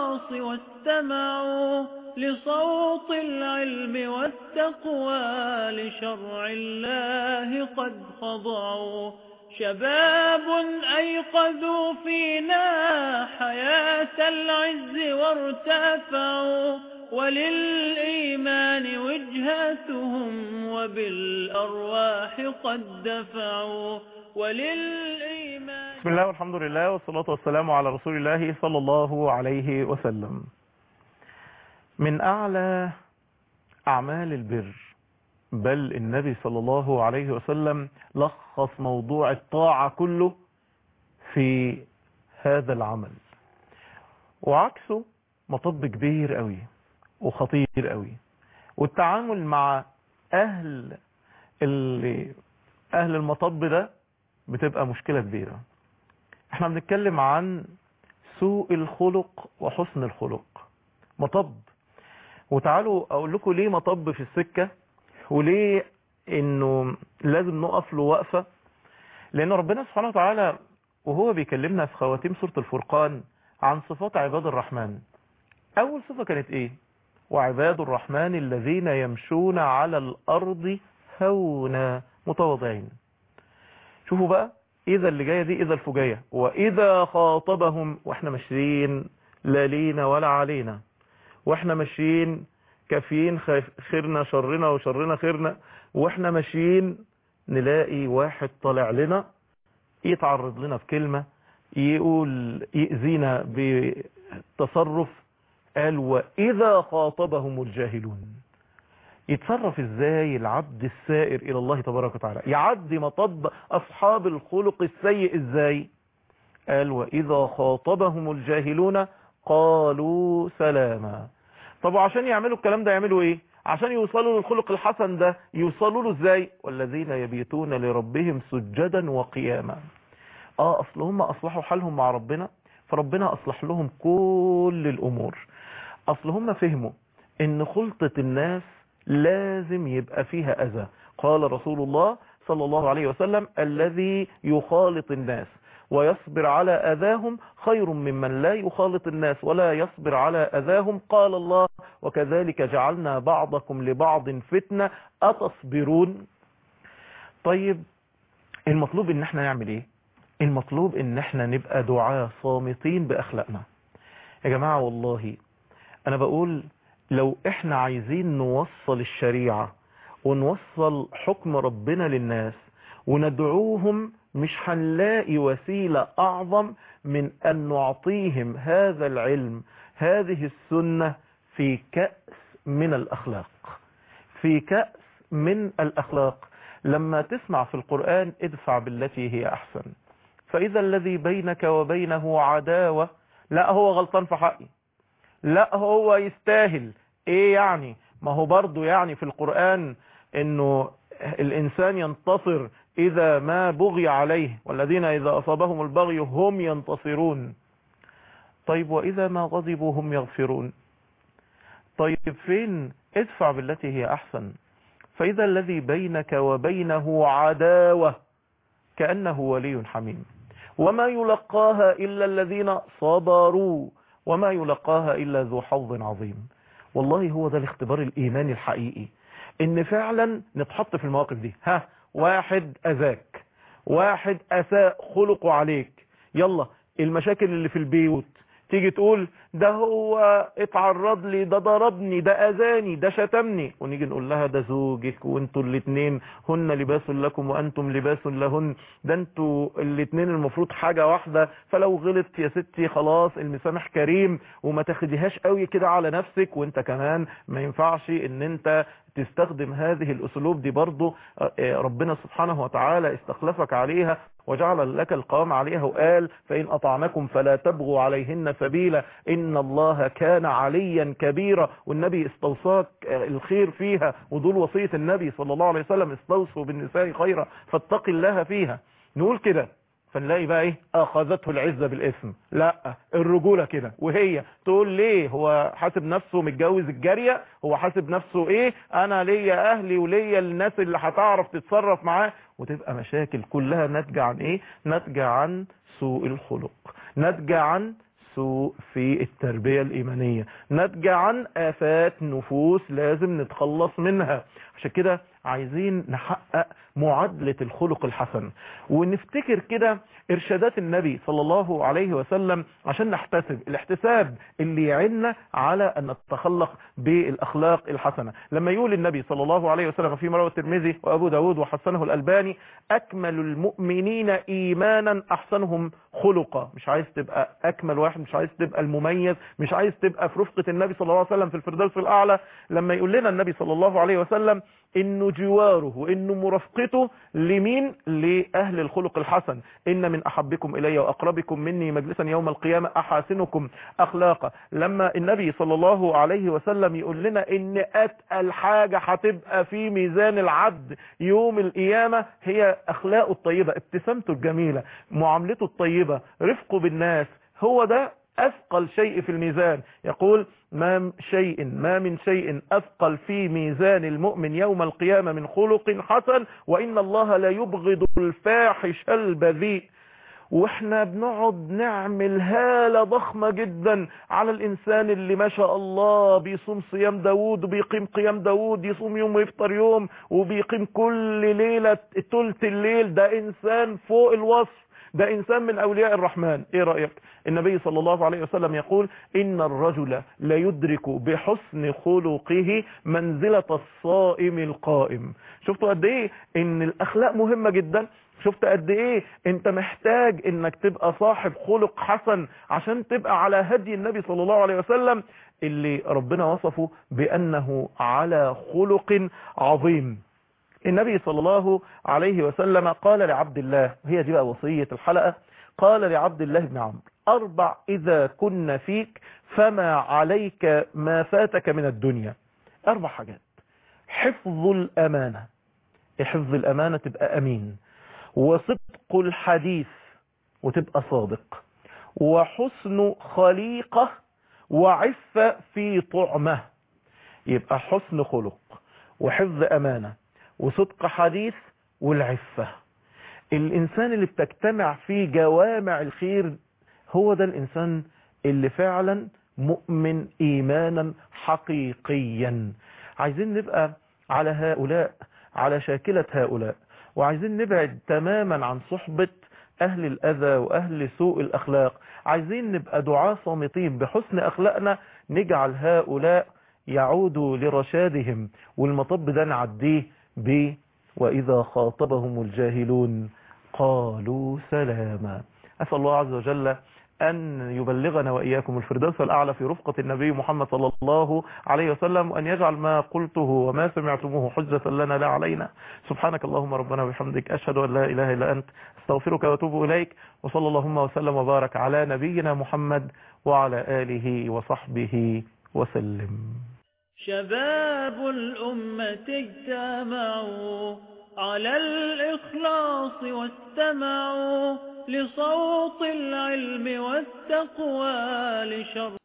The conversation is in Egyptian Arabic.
الخواص واستمعوا لصوت العلم والتقوى لشرع الله قد خضعوا شباب أيقظوا فينا حياة العز وارتفعوا وللإيمان وجهتهم وبالأرواح قد دفعوا وللإيمان بسم الله والحمد لله والصلاة والسلام على رسول الله صلى الله عليه وسلم من أعلى أعمال البر بل النبي صلى الله عليه وسلم لخص موضوع الطاعة كله في هذا العمل وعكسه مطب كبير قوي وخطير قوي والتعامل مع أهل اللي أهل المطب ده بتبقى مشكلة كبيرة احنا بنتكلم عن سوء الخلق وحسن الخلق مطب وتعالوا اقول لكم ليه مطب في السكة وليه انه لازم نقف له وقفة لان ربنا سبحانه وتعالى وهو بيكلمنا في خواتيم سورة الفرقان عن صفات عباد الرحمن اول صفة كانت ايه وعباد الرحمن الذين يمشون على الارض هونا متواضعين شوفوا بقى اذا اللي جايه دي اذا الفجايه واذا خاطبهم واحنا ماشيين لا لينا ولا علينا واحنا ماشيين كافيين خيرنا شرنا وشرنا خيرنا واحنا ماشيين نلاقي واحد طالع لنا يتعرض لنا بكلمة يقول يأذينا بتصرف قال وإذا خاطبهم الجاهلون يتصرف ازاي العبد السائر الى الله تبارك وتعالى يعدي مطب اصحاب الخلق السيء ازاي قال واذا خاطبهم الجاهلون قالوا سلاما طب وعشان يعملوا الكلام ده يعملوا ايه عشان يوصلوا للخلق الحسن ده يوصلوا له ازاي والذين يبيتون لربهم سجدا وقياما اه اصل هم اصلحوا حالهم مع ربنا فربنا اصلح لهم كل الامور اصل هم فهموا ان خلطة الناس لازم يبقى فيها اذى قال رسول الله صلى الله عليه وسلم الذي يخالط الناس ويصبر على أذاهم خير ممن لا يخالط الناس ولا يصبر على أذاهم قال الله وكذلك جعلنا بعضكم لبعض فتنة أتصبرون طيب المطلوب ان احنا نعمل ايه المطلوب ان احنا نبقى دعاة صامتين بأخلاقنا يا جماعة والله انا بقول لو احنا عايزين نوصل الشريعة ونوصل حكم ربنا للناس وندعوهم مش هنلاقي وسيلة أعظم من أن نعطيهم هذا العلم هذه السنة في كأس من الأخلاق في كأس من الأخلاق لما تسمع في القرآن ادفع بالتي هي أحسن فإذا الذي بينك وبينه عداوة لا هو غلطان في حقي لا هو يستاهل ايه يعني ما هو برضو يعني في القرآن انه الانسان ينتصر اذا ما بغي عليه والذين اذا اصابهم البغي هم ينتصرون طيب واذا ما غضبوا هم يغفرون طيب فين ادفع بالتي هي احسن فاذا الذي بينك وبينه عداوة كأنه ولي حميم وما يلقاها الا الذين صبروا وما يلقاها الا ذو حظ عظيم والله هو ده الاختبار الايماني الحقيقي ان فعلا نتحط في المواقف دي ها واحد اذاك واحد اساء خلقه عليك يلا المشاكل اللي في البيوت تيجي تقول ده هو اتعرض لي ده ضربني ده اذاني ده شتمني ونيجي نقول لها ده زوجك وانتوا الاتنين هن لباس لكم وانتم لباس لهن ده انتوا الاتنين المفروض حاجة واحدة فلو غلط يا ستي خلاص المسامح كريم وما تاخديهاش قوي كده على نفسك وانت كمان ما ينفعش ان انت تستخدم هذه الاسلوب دي برضو ربنا سبحانه وتعالى استخلفك عليها وجعل لك القوام عليها وقال فإن أطعنكم فلا تبغوا عليهن سبيلا إن الله كان عليا كبيرا والنبي استوصاك الخير فيها ودول وصية النبي صلى الله عليه وسلم استوصوا بالنساء خيرا فاتق الله فيها نقول كده فنلاقي بقى ايه اخذته العزة بالاسم لا الرجولة كده وهي تقول ليه هو حاسب نفسه متجوز الجارية هو حاسب نفسه ايه انا ليا اهلي وليا الناس اللي هتعرف تتصرف معاه وتبقى مشاكل كلها ناتجة عن ايه ناتجة عن سوء الخلق ناتجة عن السوء في التربية الإيمانية ناتجة عن آفات نفوس لازم نتخلص منها عشان كده عايزين نحقق معادلة الخلق الحسن ونفتكر كده إرشادات النبي صلى الله عليه وسلم عشان نحتسب الاحتساب اللي يعيننا على أن نتخلق بالأخلاق الحسنة لما يقول النبي صلى الله عليه وسلم في مروة الترمذي وأبو داود وحسنه الألباني أكمل المؤمنين إيمانا أحسنهم خلقا مش عايز تبقى أكمل واحد مش عايز تبقى المميز مش عايز تبقى في رفقة النبي صلى الله عليه وسلم في الفردوس الأعلى لما يقول لنا النبي صلى الله عليه وسلم انه جواره وانه مرافقته لمين لاهل الخلق الحسن ان من احبكم الي واقربكم مني مجلسا يوم القيامة احاسنكم اخلاقا لما النبي صلى الله عليه وسلم يقول لنا ان اتقل حاجة هتبقى في ميزان العبد يوم القيامة هي اخلاقه الطيبة ابتسامته الجميلة معاملته الطيبة رفقه بالناس هو ده أثقل شيء في الميزان يقول ما شيء ما من شيء أثقل في ميزان المؤمن يوم القيامة من خلق حسن وإن الله لا يبغض الفاحش البذيء واحنا بنقعد نعمل هالة ضخمة جدا على الانسان اللي ما شاء الله بيصوم صيام داود وبيقيم قيام داود يصوم يوم ويفطر يوم وبيقيم كل ليلة تلت الليل ده انسان فوق الوصف ده انسان من اولياء الرحمن ايه رأيك النبي صلى الله عليه وسلم يقول ان الرجل لا يدرك بحسن خلقه منزلة الصائم القائم شفتوا قد ايه ان الاخلاق مهمة جدا شفت قد ايه انت محتاج انك تبقى صاحب خلق حسن عشان تبقى على هدي النبي صلى الله عليه وسلم اللي ربنا وصفه بانه على خلق عظيم النبي صلى الله عليه وسلم قال لعبد الله هي دي بقى وصية الحلقة قال لعبد الله بن عمرو أربع إذا كن فيك فما عليك ما فاتك من الدنيا أربع حاجات حفظ الأمانة حفظ الأمانة تبقى أمين وصدق الحديث وتبقى صادق وحسن خليقة وعفة في طعمه يبقى حسن خلق وحفظ أمانة وصدق حديث والعفة الإنسان اللي بتجتمع فيه جوامع الخير هو ده الإنسان اللي فعلا مؤمن إيمانا حقيقيا عايزين نبقى على هؤلاء على شاكلة هؤلاء وعايزين نبعد تماما عن صحبة أهل الأذى وأهل سوء الأخلاق عايزين نبقى دعاة صامتين بحسن أخلاقنا نجعل هؤلاء يعودوا لرشادهم والمطب ده نعديه ب وإذا خاطبهم الجاهلون قالوا سلاما أسأل الله عز وجل أن يبلغنا وإياكم الفردوس الأعلى في رفقة النبي محمد صلى الله عليه وسلم وأن يجعل ما قلته وما سمعتموه حجة لنا لا علينا سبحانك اللهم ربنا وبحمدك أشهد أن لا إله إلا أنت استغفرك وأتوب إليك وصلى اللهم وسلم وبارك على نبينا محمد وعلى آله وصحبه وسلم شباب الأمة اجتمعوا على الإخلاص واستمعوا لصوت العلم والتقوى لشر